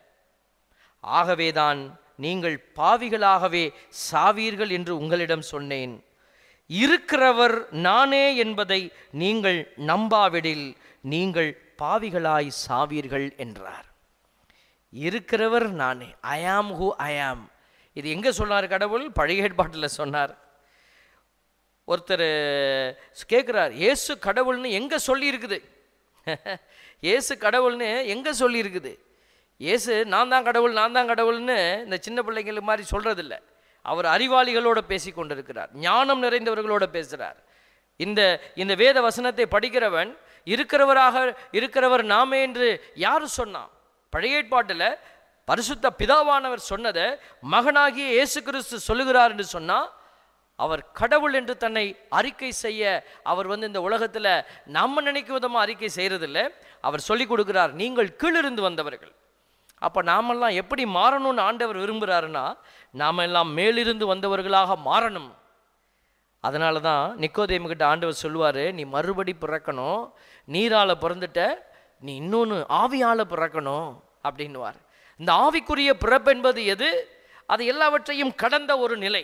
ஆகவேதான் நீங்கள் பாவிகளாகவே சாவீர்கள் என்று உங்களிடம் சொன்னேன் இருக்கிறவர் நானே என்பதை நீங்கள் நம்பாவிடில் நீங்கள் பாவிகளாய் சாவீர்கள் என்றார் இருக்கிறவர் நானே ஐ ஆம் ஹூ ஐ ஆம் இது எங்கே சொன்னார் கடவுள் பழைய ஏற்பாட்டில் சொன்னார் ஒருத்தர் கேட்குறார் இயேசு கடவுள்னு எங்கே சொல்லியிருக்குது இயேசு கடவுள்னு எங்கே சொல்லியிருக்குது இயேசு நான் தான் கடவுள் நான் தான் கடவுள்னு இந்த சின்ன பிள்ளைங்களுக்கு மாதிரி சொல்கிறதில்ல அவர் அறிவாளிகளோட பேசி கொண்டிருக்கிறார் ஞானம் நிறைந்தவர்களோட பேசுகிறார் இந்த இந்த வேத வசனத்தை படிக்கிறவன் இருக்கிறவராக இருக்கிறவர் நாமே என்று யார் சொன்னான் பழைய ஏற்பாட்டில் பரிசுத்த பிதாவானவர் சொன்னதை மகனாகிய இயேசு கிறிஸ்து சொல்லுகிறார் என்று சொன்னால் அவர் கடவுள் என்று தன்னை அறிக்கை செய்ய அவர் வந்து இந்த உலகத்தில் நம்ம நினைக்கும் விதமாக அறிக்கை செய்கிறதில்ல அவர் சொல்லிக் கொடுக்கிறார் நீங்கள் கீழிருந்து வந்தவர்கள் அப்போ நாமெல்லாம் எப்படி மாறணும்னு ஆண்டவர் விரும்புகிறாருன்னா நாம் எல்லாம் மேலிருந்து வந்தவர்களாக மாறணும் அதனால தான் நிக்கோதேமுக்கிட்ட ஆண்டவர் சொல்லுவார் நீ மறுபடி பிறக்கணும் நீரால் பிறந்துட்ட நீ இன்னொன்று ஆவியால் பிறக்கணும் அப்படின்னுவார் இந்த ஆவிக்குரிய பிறப்பு என்பது எது அது எல்லாவற்றையும் கடந்த ஒரு நிலை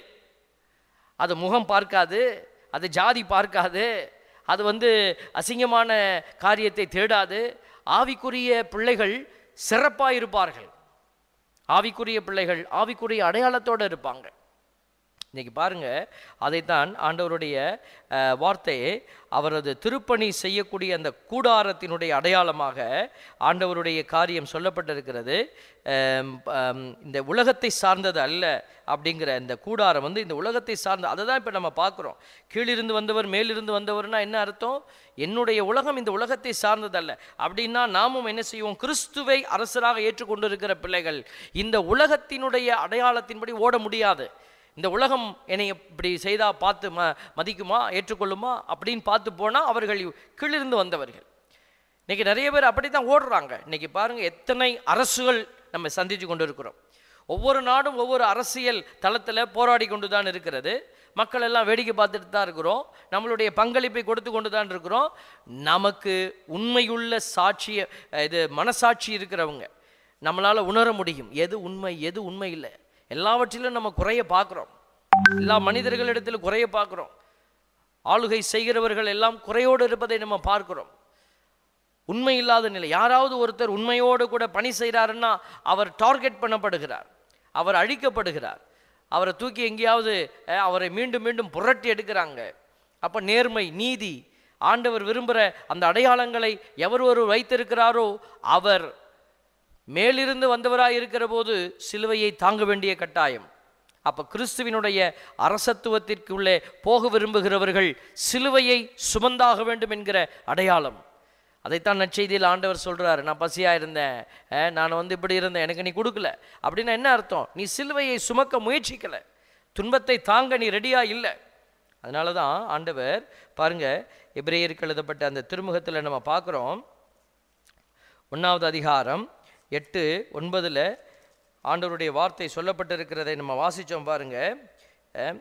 அது முகம் பார்க்காது அது ஜாதி பார்க்காது அது வந்து அசிங்கமான காரியத்தை தேடாது ஆவிக்குரிய பிள்ளைகள் சிறப்பாக இருப்பார்கள் ஆவிக்குரிய பிள்ளைகள் ஆவிக்குரிய அடையாளத்தோடு இருப்பாங்க இன்னைக்கு பாருங்க அதைத்தான் ஆண்டவருடைய அஹ், வார்த்தையை அவரது திருப்பணி செய்யக்கூடிய அந்த கூடாரத்தினுடைய அடையாளமாக ஆண்டவருடைய காரியம் சொல்லப்பட்டிருக்கிறது அம், அம், இந்த உலகத்தை சார்ந்தது அல்ல அப்படிங்கிற இந்த கூடாரம் வந்து இந்த உலகத்தை சார்ந்த அதை தான் இப்போ நம்ம பார்க்குறோம் கீழிருந்து வந்தவர் மேலிருந்து வந்தவர்னா என்ன அர்த்தம் என்னுடைய உலகம் இந்த உலகத்தை சார்ந்ததல்ல அப்படின்னா நாமும் என்ன செய்வோம் கிறிஸ்துவை அரசராக ஏற்றுக்கொண்டிருக்கிற பிள்ளைகள் இந்த உலகத்தினுடைய அடையாளத்தின்படி ஓட முடியாது இந்த உலகம் என்னை இப்படி செய்தா பார்த்து ம மதிக்குமா ஏற்றுக்கொள்ளுமா அப்படின்னு பார்த்து போனால் அவர்கள் கீழிருந்து வந்தவர்கள் இன்னைக்கு நிறைய பேர் அப்படி தான் ஓடுறாங்க இன்னைக்கு பாருங்க எத்தனை அரசுகள் நம்ம சந்திச்சு கொண்டு இருக்கிறோம் ஒவ்வொரு நாடும் ஒவ்வொரு அரசியல் தளத்தில் போராடி கொண்டு தான் இருக்கிறது மக்கள் எல்லாம் வேடிக்கை பார்த்துட்டு தான் இருக்கிறோம் நம்மளுடைய பங்களிப்பை கொடுத்து கொண்டு தான் இருக்கிறோம் நமக்கு உண்மையுள்ள சாட்சிய இது மனசாட்சி இருக்கிறவங்க நம்மளால் உணர முடியும் எது உண்மை எது உண்மை இல்லை எல்லாவற்றிலும் நம்ம குறைய பார்க்குறோம் எல்லா மனிதர்களிடத்திலும் குறைய பார்க்குறோம் ஆளுகை செய்கிறவர்கள் எல்லாம் குறையோடு இருப்பதை நம்ம பார்க்கிறோம் உண்மை இல்லாத நிலை யாராவது ஒருத்தர் உண்மையோடு கூட பணி செய்கிறாருன்னா அவர் டார்கெட் பண்ணப்படுகிறார் அவர் அழிக்கப்படுகிறார் அவரை தூக்கி எங்கேயாவது அஹ், அவரை மீண்டும் மீண்டும் புரட்டி எடுக்கிறாங்க அப்போ நேர்மை நீதி ஆண்டவர் விரும்புகிற அந்த அடையாளங்களை எவர் ஒருவர் வைத்திருக்கிறாரோ அவர் மேலிருந்து வந்தவராய் இருக்கிற போது சிலுவையை தாங்க வேண்டிய கட்டாயம் அப்ப கிறிஸ்துவினுடைய அரசத்துவத்திற்குள்ளே போக விரும்புகிறவர்கள் சிலுவையை சுமந்தாக வேண்டும் என்கிற அடையாளம் அதைத்தான் நற்செய்தியில் ஆண்டவர் சொல்றாரு நான் பசியா இருந்தேன் அஹ், நான் வந்து இப்படி இருந்தேன் எனக்கு நீ கொடுக்கல அப்படின்னா என்ன அர்த்தம் நீ சிலுவையை சுமக்க முயற்சிக்கல துன்பத்தை தாங்க நீ ரெடியா இல்லை அதனால தான் ஆண்டவர் பாருங்க எபிரேயருக்கு எழுதப்பட்ட அந்த திருமுகத்தில் நம்ம பார்க்குறோம் ஒன்றாவது அதிகாரம் எட்டு ஒன்பதில் ஆண்டவருடைய வார்த்தை சொல்லப்பட்டிருக்கிறதை நம்ம வாசித்தோம் பாருங்க அஹ்,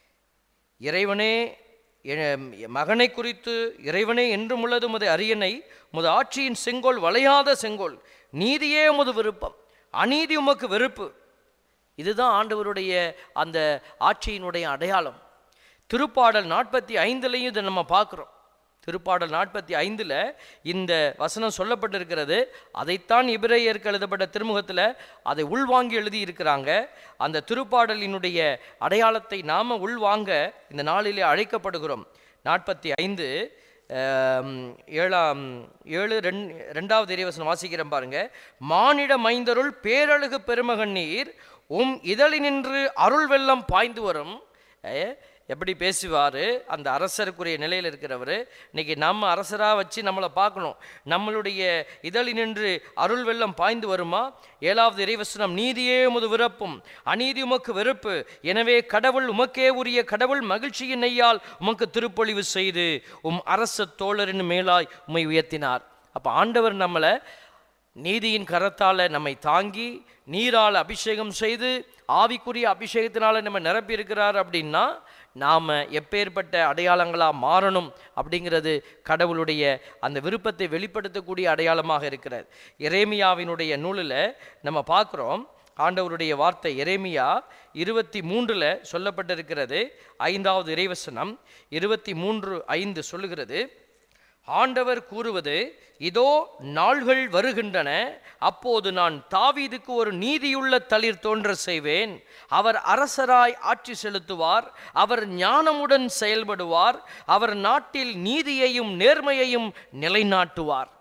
இறைவனே என் மகனை குறித்து இறைவனே என்றும் உள்ளது உமது அரியணை உமது ஆட்சியின் செங்கோல் வளையாத செங்கோல் நீதியே உமது விருப்பம் அநீதி உமக்கு வெறுப்பு இதுதான் ஆண்டவருடைய அந்த ஆட்சியினுடைய அடையாளம் திருப்பாடல் நாற்பத்தி ஐந்துலையும் இதை நம்ம பார்க்குறோம் திருப்பாடல் நாற்பத்தி ஐந்தில் இந்த வசனம் சொல்லப்பட்டிருக்கிறது அதைத்தான் இபிரேயருக்கு எழுதப்பட்ட திருமுகத்தில் அதை உள்வாங்கி எழுதியிருக்கிறாங்க அந்த திருப்பாடலினுடைய அடையாளத்தை நாம் உள்வாங்க இந்த நாளிலே அழைக்கப்படுகிறோம் நாற்பத்தி ஐந்து ஆம், ஏழாம் ஏழு ரெண் ரெண்டாவது இறைவசனம் வாசிக்கிறேன் பாருங்க மானிட மைந்தருள் பேரழகு பெருமகன் நீர் உம் இதழினின்று அருள் வெள்ளம் பாய்ந்து வரும் ஏ, எப்படி பேசுவார் அந்த அரசருக்குரிய நிலையில் இருக்கிறவர் இன்னைக்கு நம்ம அரசராக வச்சு நம்மளை பார்க்கணும் நம்மளுடைய இதழினின்று அருள் வெள்ளம் பாய்ந்து வருமா ஏழாவது இறைவசனம் நீதியே உமது விருப்பம் அநீதி உமக்கு வெறுப்பு எனவே கடவுள் உமக்கே உரிய கடவுள் மகிழ்ச்சியின் நெய்யால் உமக்கு திருப்பொழிவு செய்து உம் அரச தோழரின் மேலாய் உம்மை உயர்த்தினார் அப்போ ஆண்டவர் நம்மளை நீதியின் கரத்தால் நம்மை தாங்கி நீரால் அபிஷேகம் செய்து ஆவிக்குரிய அபிஷேகத்தினால நம்ம நிரப்பி இருக்கிறார் அப்படின்னா நாம் எப்பேற்பட்ட அடையாளங்களாக மாறணும் அப்படிங்கிறது கடவுளுடைய அந்த விருப்பத்தை வெளிப்படுத்தக்கூடிய அடையாளமாக இருக்கிறது எரேமியாவினுடைய நூலில் நம்ம பார்க்குறோம் ஆண்டவருடைய வார்த்தை எரேமியா இருபத்தி மூன்றில் சொல்லப்பட்டிருக்கிறது ஐந்தாவது இறைவசனம் இருபத்தி மூன்று ஐந்து சொல்லுகிறது ஆண்டவர் கூறுவது இதோ நாள்கள் வருகின்றன அப்போது நான் தாவீதுக்கு ஒரு நீதியுள்ள தளிர் தோன்ற செய்வேன் அவர் அரசராய் ஆட்சி செலுத்துவார் அவர் ஞானமுடன் செயல்படுவார் அவர் நாட்டில் நீதியையும் நேர்மையையும் நிலைநாட்டுவார்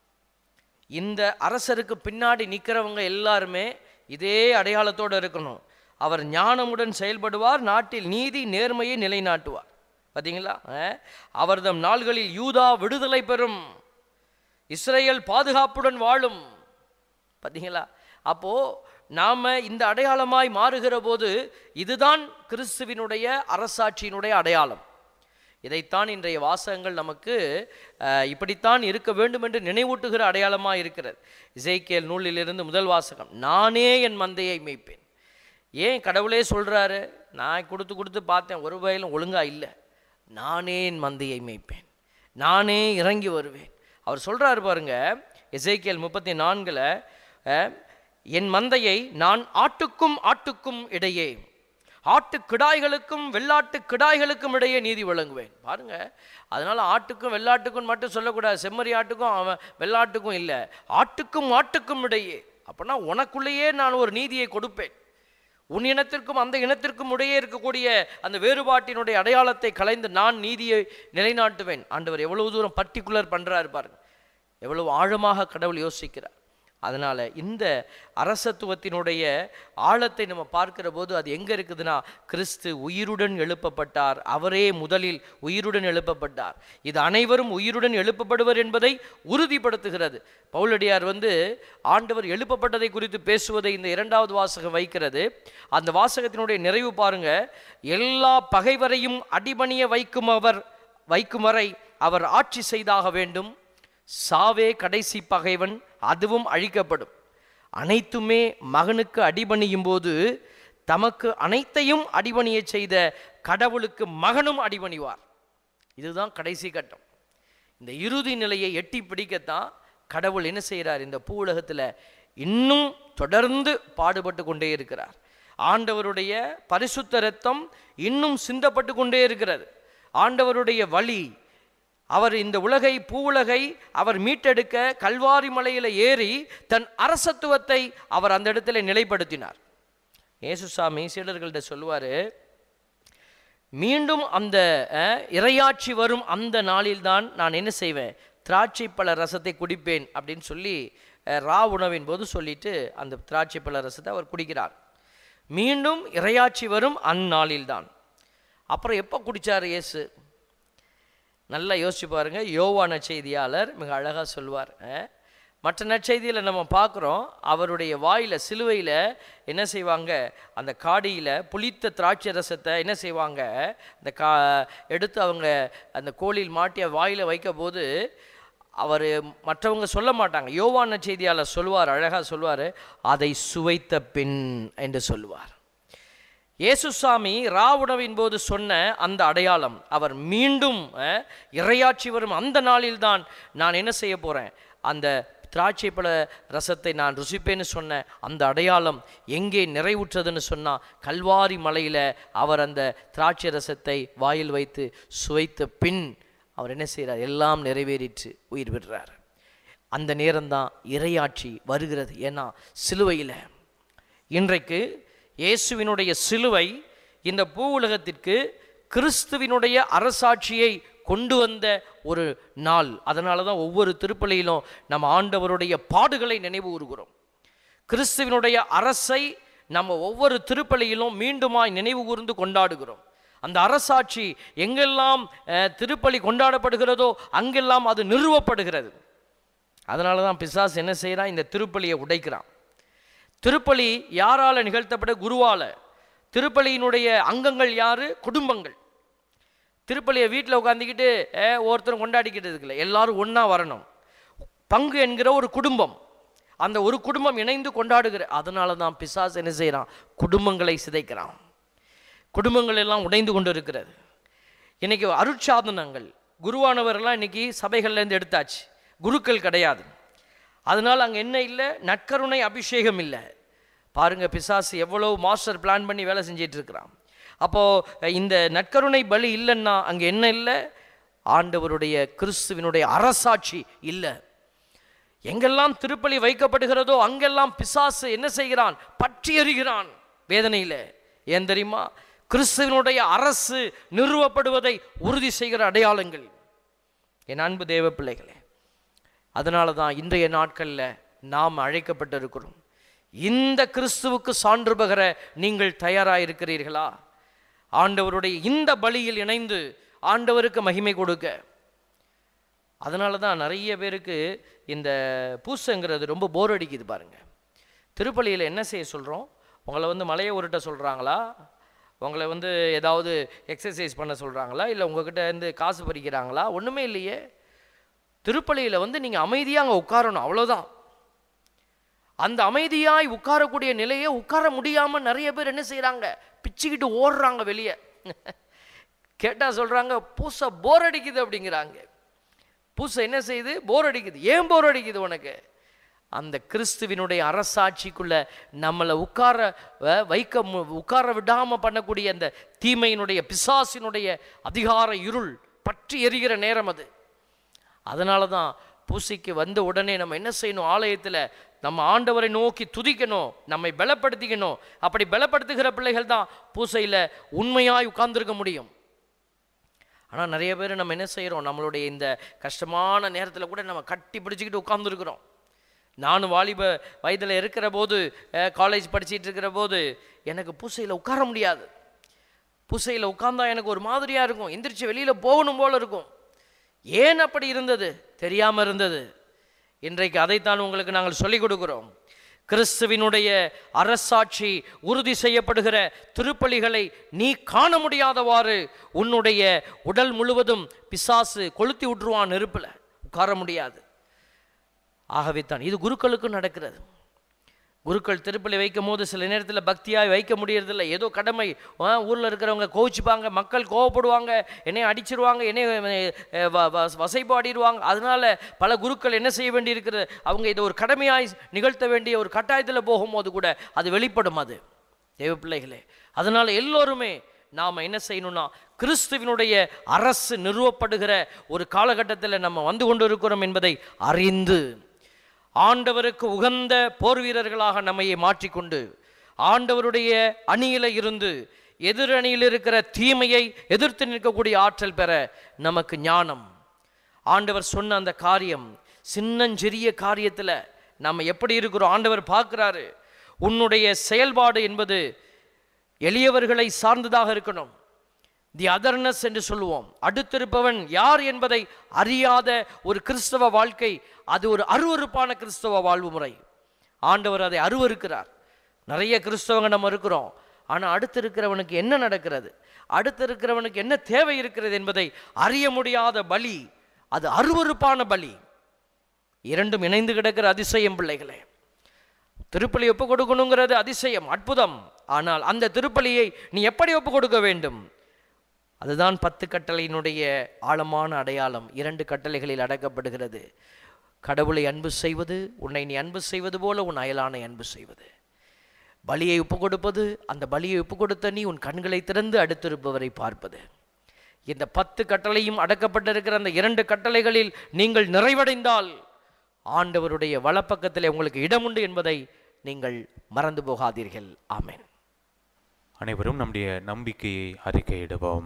இந்த அரசருக்கு பின்னாடி நிற்கிறவங்க எல்லாருமே இதே அடையாளத்தோடு இருக்கணும் அவர் ஞானமுடன் செயல்படுவார் நாட்டில் நீதி நேர்மையை நிலைநாட்டுவார் பார்த்தீங்களா அஹ்? அவர்தம் நாள்களில் யூதா விடுதலை பெறும் இஸ்ரேல் பாதுகாப்புடன் வாழும் பார்த்தீங்களா அப்போ நாம இந்த அடையாளமாய் மாறுகிற போது இதுதான் கிறிஸ்துவினுடைய அரசாட்சியினுடைய அடையாளம் இதைத்தான் இன்றைய வாசகங்கள் நமக்கு அஹ், இப்படித்தான் இருக்க வேண்டும் என்று நினைவூட்டுகிற அடையாளமாக இருக்கிறது இசைக்கேல் நூலிலிருந்து முதல் வாசகம் நானே என் மந்தையை மேய்ப்பேன் ஏன் கடவுளே சொல்றாரு நான் கொடுத்து கொடுத்து பார்த்தேன் ஒரு வயலும் ஒழுங்கா இல்லை நானே என் மந்தையை மேய்ப்பேன் நானே இறங்கி வருவேன் அவர் சொல்றாரு பாருங்க எசேக்கியல் முப்பத்தி நான்கில் என் மந்தையை நான் ஆட்டுக்கும் ஆட்டுக்கும் இடையே ஆட்டு கிடாய்களுக்கும் வெள்ளாட்டு கிடாய்களுக்கும் இடையே நீதி வழங்குவேன் பாருங்க அதனால ஆட்டுக்கும் வெள்ளாட்டுக்கும் மட்டும் சொல்லக்கூடாது செம்மறி ஆட்டுக்கும் அவன் வெள்ளாட்டுக்கும் இல்லை ஆட்டுக்கும் ஆட்டுக்கும் இடையே அப்போனா உனக்குள்ளேயே நான் ஒரு நீதியை கொடுப்பேன் உன் இனத்திற்கும் அந்த இனத்திற்கும் இடையே இருக்கக்கூடிய அந்த வேறுபாட்டினுடைய அடையாளத்தை கலைந்து நான் நீதியை நிலைநாட்டுவேன் ஆண்டவர் எவ்வளவு தூரம் பர்டிகுலர் பண்றாரு பாருங்க எவ்வளவு ஆழமாக கடவுள் யோசிக்கிறார் அதனால இந்த அரசத்துவத்தினுடைய ஆழத்தை நம்ம பார்க்கிற போது அது எங்க இருக்குதுன்னா கிறிஸ்து உயிருடன் எழுப்பப்பட்டார் அவரே முதலில் உயிருடன் எழுப்பப்பட்டார் இது அனைவரும் உயிருடன் எழுப்பப்படுவர் என்பதை உறுதிப்படுத்துகிறது பவுலடியார் வந்து ஆண்டவர் எழுப்பப்பட்டதை குறித்து பேசுவதை இந்த இரண்டாவது வாசகம் வைக்கிறது அந்த வாசகத்தினுடைய நிறைவு பாருங்க எல்லா பகைவரையும் அடிபணிய வைக்கும் அவர் வைக்கும் வரை அவர் ஆட்சி செய்தாக வேண்டும் சாவே கடைசி பகைவன் அதுவும் அழிக்கப்படும் அனைத்துமே மகனுக்கு அடிபணியும் போது தமக்கு அனைத்தையும் அடிபணிய செய்த கடவுளுக்கு மகனும் அடிபணிவார் இதுதான் கடைசி கட்டம் இந்த இறுதி நிலையை எட்டி பிடிக்கத்தான் கடவுள் என்ன செய்கிறார் இந்த பூ உலகத்தில் இன்னும் தொடர்ந்து பாடுபட்டு கொண்டே இருக்கிறார் ஆண்டவருடைய பரிசுத்த ரத்தம் இன்னும் சிந்தப்பட்டு கொண்டே இருக்கிறது ஆண்டவருடைய வழி அவர் இந்த உலகை பூவுலகை அவர் மீட்டெடுக்க கல்வாரி மலையில ஏறி தன் அரசத்துவத்தை அவர் அந்த இடத்துல நிலைப்படுத்தினார் இயேசுசாமி சீடர்கள்ட்ட சொல்லுவாரு மீண்டும் அந்த அஹ், இறையாட்சி வரும் அந்த நாளில்தான் நான் என்ன செய்வேன் திராட்சை பழ ரசத்தை குடிப்பேன் அப்படின்னு சொல்லி அஹ், ரா உணவின் போது சொல்லிட்டு அந்த திராட்சை பழ ரசத்தை அவர் குடிக்கிறார் மீண்டும் இறையாட்சி வரும் அந்நாளில்தான் அப்புறம் எப்போ குடிச்சார் இயேசு நல்லா யோசிச்சு பாருங்க யோவா நற்செய்தியாளர் மிக அழகாக சொல்வார் அஹ், மற்ற நற்செய்தியில் நம்ம பார்க்குறோம் அவருடைய வாயில் சிலுவையில் என்ன செய்வாங்க அந்த காடியில் புளித்த திராட்சை ரசத்தை என்ன செய்வாங்க அந்த கா எடுத்து அவங்க அந்த கோழியில் மாட்டி வாயில் வைக்க போது அவர் மற்றவங்க சொல்ல மாட்டாங்க யோவான் நற்செய்தியாளர் சொல்லுவார் அழகாக சொல்லுவார் அதை சுவைத்த பின் என்று சொல்லுவார் இயேசுசாமி ரா உணவின் போது சொன்ன அந்த அடையாளம் அவர் மீண்டும் அஹ், இறையாட்சி வரும் அந்த நாளில்தான் நான் என்ன செய்ய போகிறேன் அந்த திராட்சை பழ ரசத்தை நான் ருசிப்பேன்னு சொன்ன அந்த அடையாளம் எங்கே நிறைவுற்றதுன்னு சொன்னால் கல்வாரி மலையில் அவர் அந்த திராட்சை ரசத்தை வாயில் வைத்து சுவைத்த பின் அவர் என்ன செய்கிறார் எல்லாம் நிறைவேறிற்று உயிர் விடுறார் அந்த நேரம்தான் இறையாட்சி வருகிறது ஏன்னா சிலுவையில் இன்றைக்கு இயேசுவினுடைய சிலுவை இந்த பூ உலகத்திற்கு கிறிஸ்துவினுடைய அரசாட்சியை கொண்டு வந்த ஒரு நாள் அதனால தான் ஒவ்வொரு திருப்பலியிலும் நம்ம ஆண்டவருடைய பாடுகளை நினைவு கூறுகிறோம் கிறிஸ்துவினுடைய அரசை நம்ம ஒவ்வொரு திருப்பலியிலும் மீண்டுமாய் நினைவு கூர்ந்து கொண்டாடுகிறோம் அந்த அரசாட்சி எங்கெல்லாம் அஹ், திருப்பலி கொண்டாடப்படுகிறதோ அங்கெல்லாம் அது நிறுவப்படுகிறது அதனால தான் பிசாசு என்ன செய்கிறான் இந்த திருப்பலியை உடைக்கிறான் திருப்பலி யாரால நிகழ்த்தப்பட குருவால திருப்பலியினுடைய அங்கங்கள் யாரு குடும்பங்கள் திருப்பலியை வீட்டில் உட்காந்துக்கிட்டு ஒருத்தரும் கொண்டாடிக்கிட்டு இல்லை எல்லாரும் ஒன்றா வரணும் பங்கு என்கிற ஒரு குடும்பம் அந்த ஒரு குடும்பம் இணைந்து கொண்டாடுகிற அதனால தான் பிசாசு என்ன செய்கிறான் குடும்பங்களை சிதைக்கிறான் குடும்பங்கள் எல்லாம் உடைந்து கொண்டு இருக்கிறது இன்னைக்கு அருட்சாதனங்கள் குருவானவரெல்லாம் இன்னைக்கு சபைகள்லேருந்து எடுத்தாச்சு குருக்கள் கிடையாது அதனால் அங்கே என்ன இல்லை நற்கருணை அபிஷேகம் இல்லை பாருங்க பிசாசு எவ்வளோ மாஸ்டர் பிளான் பண்ணி வேலை செஞ்சிட்டு இருக்கிறான் அப்போது இந்த நற்கருணை பலி இல்லைன்னா அங்கே என்ன இல்லை ஆண்டவருடைய கிறிஸ்துவினுடைய அரசாட்சி இல்லை எங்கெல்லாம் திருப்பலி வைக்கப்படுகிறதோ அங்கெல்லாம் பிசாசு என்ன செய்கிறான் பற்றி எறிகிறான் வேதனையில் ஏன் தெரியுமா கிறிஸ்துவனுடைய அரசு நிறுவப்படுவதை உறுதி செய்கிற அடையாளங்கள் என் அன்பு தேவ பிள்ளைகளே அதனால தான் இன்றைய நாட்களில் நாம் அழைக்கப்பட்டிருக்கிறோம் இந்த கிறிஸ்துவுக்கு சான்று பகர நீங்கள் தயாராக இருக்கிறீர்களா ஆண்டவருடைய இந்த பலியில் இணைந்து ஆண்டவருக்கு மகிமை கொடுக்க அதனால தான் நிறைய பேருக்கு இந்த பூசங்கிறது ரொம்ப போர் அடிக்குது பாருங்க திருப்பலியில் என்ன செய்ய சொல்கிறோம் உங்களை வந்து மலையை உருட்ட சொல்கிறாங்களா உங்களை வந்து ஏதாவது எக்ஸசைஸ் பண்ண சொல்கிறாங்களா இல்லை உங்ககிட்ட இருந்து காசு பறிக்கிறாங்களா ஒன்றுமே இல்லையே திருப்பலியில் வந்து நீங்கள் அமைதியாக அங்கே உட்காரணும் அவ்வளோதான் அந்த அமைதியாய் உட்காரக்கூடிய நிலையை உட்கார முடியாமல் நிறைய பேர் என்ன செய்கிறாங்க பிச்சுக்கிட்டு ஓடுறாங்க வெளியே கேட்டால் சொல்கிறாங்க பூசை போர் அடிக்குது அப்படிங்கிறாங்க பூசை என்ன செய்யுது போர் அடிக்குது ஏன் போர் அடிக்குது உனக்கு அந்த கிறிஸ்துவினுடைய அரசாட்சிக்குள்ள நம்மளை உட்கார அஹ், வைக்க மு- உட்கார விடாம பண்ணக்கூடிய அந்த தீமையினுடைய பிசாசினுடைய அதிகார இருள் பற்றி எரிகிற நேரம் அது அதனால தான் பூசைக்கு வந்த உடனே நம்ம என்ன செய்யணும் ஆலயத்தில் நம்ம ஆண்டவரை நோக்கி துதிக்கணும் நம்மை பலப்படுத்திக்கணும் அப்படி பலப்படுத்துகிற பிள்ளைகள் தான் பூசையில் உண்மையாய் உட்கார்ந்திருக்க முடியும் ஆனால் நிறைய பேர் நம்ம என்ன செய்கிறோம் நம்மளுடைய இந்த கஷ்டமான நேரத்தில் கூட நம்ம கட்டி பிடிச்சிக்கிட்டு உட்காந்துருக்குறோம் நானும் வாலிப வயதில் இருக்கிற போது காலேஜ் படிச்சிட்டு இருக்கிற போது எனக்கு பூசையில் உட்கார முடியாது பூசையில் உட்கார்ந்தா எனக்கு ஒரு மாதிரியாக இருக்கும் எந்திரிச்சு வெளியில் போகணும் போல இருக்கும் ஏன் அப்படி இருந்தது தெரியாமல் இருந்தது இன்றைக்கு அதைத்தான் உங்களுக்கு நாங்கள் சொல்லிக் கொடுக்கிறோம் கிறிஸ்துவினுடைய அரசாட்சி உறுதி செய்யப்படுகிற திருப்பலிகளை நீ காண முடியாதவாறு உன்னுடைய உடல் முழுவதும் பிசாசு கொளுத்தி விட்டுருவான் நெருப்பில் உட்கார முடியாது ஆகவே தான் இது குருக்களுக்கும் நடக்கிறது குருக்கள் திருப்பலி வைக்கும் போது சில நேரத்தில் பக்தியாய் வைக்க முடியறதில்ல ஏதோ கடமை ஊரில் இருக்கிறவங்க கோவிச்சுப்பாங்க மக்கள் கோவப்படுவாங்க என்னை அடிச்சிருவாங்க என்னை அஹ், வ- வ- வசைப்பாடிடுவாங்க அதனால பல குருக்கள் என்ன செய்ய வேண்டியிருக்கிறது அவங்க இதை ஒரு கடமையாய் நிகழ்த்த வேண்டிய ஒரு கட்டாயத்தில் போகும்போது கூட அது வெளிப்படும் அது தேவ பிள்ளைகளே அதனால எல்லோருமே நாம் என்ன செய்யணும்னா கிறிஸ்துவினுடைய அரசு நிறுவப்படுகிற ஒரு காலகட்டத்தில் நம்ம வந்து கொண்டு இருக்கிறோம் என்பதை அறிந்து ஆண்டவருக்கு உகந்த போர் வீரர்களாக நம்மையை மாற்றிக்கொண்டு ஆண்டவருடைய அணியில இருந்து எதிர் அணியில் இருக்கிற தீமையை எதிர்த்து நிற்கக்கூடிய ஆற்றல் பெற நமக்கு ஞானம் ஆண்டவர் சொன்ன அந்த காரியம் சின்னஞ்சிறிய காரியத்தில் நம்ம எப்படி இருக்கிறோம் ஆண்டவர் பார்க்குறாரு உன்னுடைய செயல்பாடு என்பது எளியவர்களை சார்ந்ததாக இருக்கணும் தி அதர்னஸ் என்று சொல்லுவோம் அடுத்திருப்பவன் யார் என்பதை அறியாத ஒரு கிறிஸ்தவ வாழ்க்கை அது ஒரு அருவருப்பான கிறிஸ்தவ வாழ்வு முறை ஆண்டவர் அதை அருவருக்கிறார் நிறைய கிறிஸ்தவங்க நம்ம இருக்கிறோம் ஆனால் அடுத்து இருக்கிறவனுக்கு என்ன நடக்கிறது அடுத்து இருக்கிறவனுக்கு என்ன தேவை இருக்கிறது என்பதை அறிய முடியாத பலி அது அருவருப்பான பலி இரண்டும் இணைந்து கிடக்கிற அதிசயம் பிள்ளைகளே திருப்பலி ஒப்பு கொடுக்கணுங்கிறது அதிசயம் அற்புதம் ஆனால் அந்த திருப்பலியை நீ எப்படி ஒப்பு கொடுக்க வேண்டும் அதுதான் பத்து கட்டளையினுடைய ஆழமான அடையாளம் இரண்டு கட்டளைகளில் அடக்கப்படுகிறது கடவுளை அன்பு செய்வது உன்னை நீ அன்பு செய்வது போல உன் அயலானை அன்பு செய்வது பலியை ஒப்பு கொடுப்பது அந்த பலியை ஒப்பு கொடுத்த நீ உன் கண்களை திறந்து அடுத்திருப்பவரை பார்ப்பது இந்த பத்து கட்டளையும் அடக்கப்பட்டிருக்கிற அந்த இரண்டு கட்டளைகளில் நீங்கள் நிறைவடைந்தால் ஆண்டவருடைய வலப்பக்கத்திலே உங்களுக்கு இடம் உண்டு என்பதை நீங்கள் மறந்து போகாதீர்கள் ஆமென் அனைவரும் நம்முடைய நம்பிக்கையை அறிக்கையிடுவோம்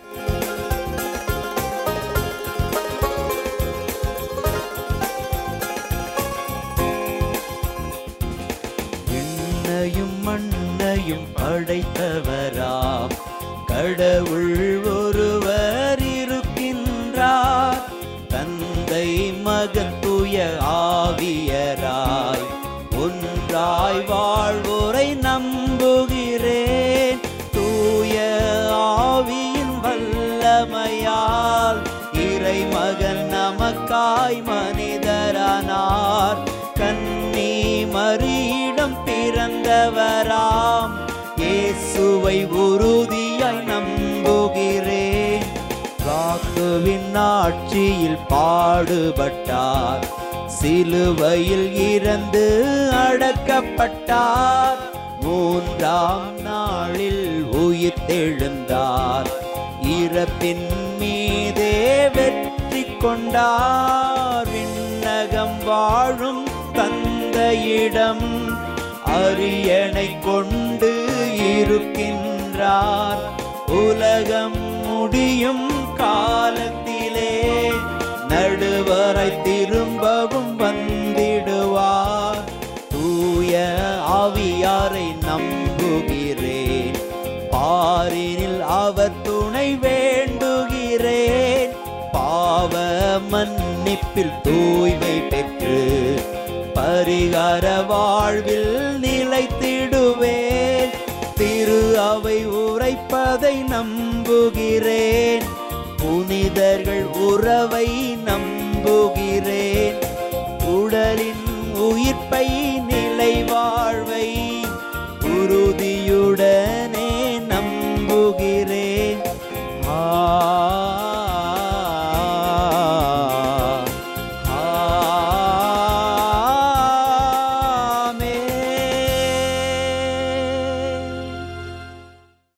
விண்ணையும் மண்ணையும் படைத்தவராம் கடவுள் ஒருவர் இருக்கின்றார் தந்தை மகன் தூய ஆவியராய் ஒன்றாய் வாழ்வோரை நம்புகிறேன் தூய ஆவியின் வல்லமையால் இறைமகன் நமக்காய் மனிதரானார் கன்னி மறியிடம் பிறந்தவராம் இயேசுவை உறுதியாய் நம்புகிறேன் வாக்குவின் ஆட்சியில் பாடுபட்டார் சிலுவையில் இறந்து அடக்கப்பட்டார் மூன்றாம் நாளில் உயிர்த்தெழுந்தார் இறப்பின் மீதே வெற்றி கொண்டார் விண்ணகம் வாழும் தந்தையிடம் அரியணை கொண்டு இருக்கின்றார் உலகம் முடியும் காலத்திலே நடுவரை திரும்பவும் வந்திடுவார் தூய ஆவியாரை நம்புகிறேன் பாரினில் அவர் துணை வேண்டுகிறேன் பாவ மன்னிப்பில் தூய்மை பெற்று பரிகார வாழ்வில் நிலைத்திடுவேன் திரு அவை உரைப்பதை நம்புகிறேன் புனிதர்கள் உறவை நம்புகிறேன் உடலின் உயிர்ப்பை